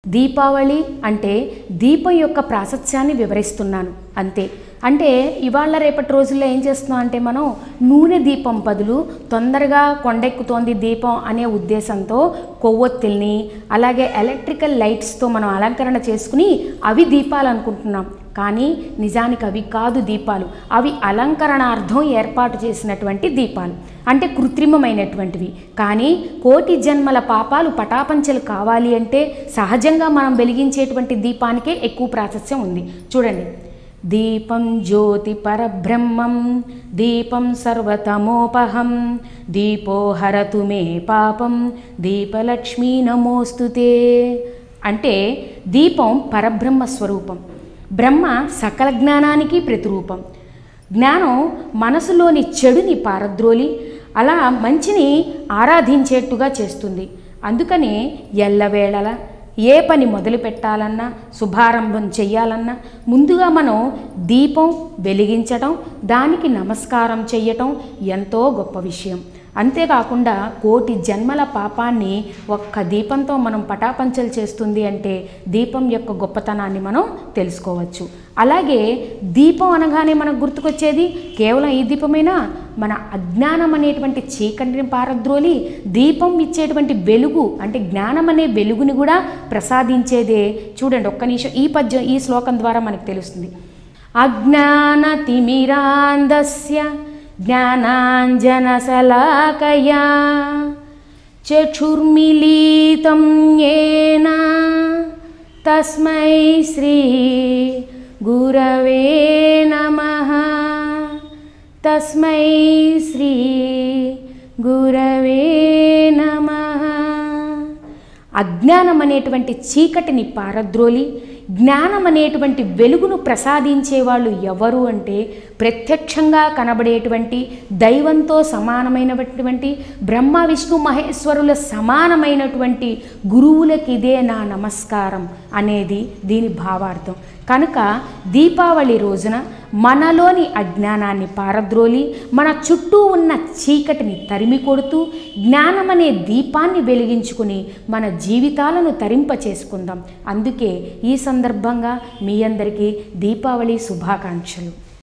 దీపావళి అంటే దీపం యొక్క ప్రాశస్త్యాన్ని వివరిస్తున్నాను అంతే అంటే ఇవాళ రేపటి రోజుల్లో ఏం చేస్తున్నాం అంటే మనం నూనె దీపం బదులు తొందరగా కొండెక్కుతోంది దీపం అనే ఉద్దేశంతో కొవ్వొత్తిల్ని అలాగే ఎలక్ట్రికల్ లైట్స్తో మనం అలంకరణ చేసుకుని అవి దీపాలు అనుకుంటున్నాం కానీ నిజానికి అవి కాదు దీపాలు అవి అలంకరణార్థం ఏర్పాటు చేసినటువంటి దీపాలు అంటే కృత్రిమమైనటువంటివి కానీ కోటి జన్మల పాపాలు పటాపంచలు కావాలి అంటే సహజంగా మనం వెలిగించేటువంటి దీపానికే ఎక్కువ ప్రాశస్త్యం ఉంది చూడండి దీపం జ్యోతి పరబ్రహ్మం దీపం సర్వతమోపహం దీపో హరతు మే పాపం దీపలక్ష్మీ నమోస్తుతే అంటే దీపం పరబ్రహ్మ స్వరూపం బ్రహ్మ సకల జ్ఞానానికి ప్రతిరూపం జ్ఞానం మనసులోని చెడుని పారద్రోలి అలా మంచిని ఆరాధించేట్టుగా చేస్తుంది అందుకనే ఎల్లవేళలా ఏ పని మొదలు పెట్టాలన్నా శుభారంభం చెయ్యాలన్నా ముందుగా మనం దీపం వెలిగించటం దానికి నమస్కారం చెయ్యటం ఎంతో గొప్ప విషయం అంతేకాకుండా కోటి జన్మల పాపాన్ని ఒక్క దీపంతో మనం పటాపంచలు చేస్తుంది అంటే దీపం యొక్క గొప్పతనాన్ని మనం తెలుసుకోవచ్చు అలాగే దీపం అనగానే మనకు గుర్తుకొచ్చేది కేవలం ఈ దీపమేనా మన అజ్ఞానం అనేటువంటి చీకటిని పారద్రోలి దీపం ఇచ్చేటువంటి వెలుగు అంటే జ్ఞానం అనే వెలుగుని కూడా ప్రసాదించేదే చూడండి ఒక్క నిమిషం ఈ పద్యం ఈ శ్లోకం ద్వారా మనకు తెలుస్తుంది అజ్ఞానతిమిరాంధస్య జ్ఞానాంజనశలాకయా చక్షుర్మిళీతం ఏన తస్మై శ్రీ గురవే నమ తస్మై శ్రీ గురవే నమ అజ్ఞానం అనేటువంటి చీకటిని పారద్రోలి జ్ఞానం అనేటువంటి వెలుగును ప్రసాదించే వాళ్ళు ఎవరు అంటే ప్రత్యక్షంగా కనబడేటువంటి దైవంతో సమానమైనటువంటి బ్రహ్మ విష్ణు మహేశ్వరుల సమానమైనటువంటి గురువులకి ఇదే నా నమస్కారం అనేది దీని భావార్థం కనుక దీపావళి రోజున మనలోని అజ్ఞానాన్ని పారద్రోలి మన చుట్టూ ఉన్న చీకటిని తరిమి కొడుతూ జ్ఞానం అనే దీపాన్ని వెలిగించుకుని మన జీవితాలను తరింప చేసుకుందాం అందుకే ఈ సందర్భంగా మీ అందరికీ దీపావళి శుభాకాంక్షలు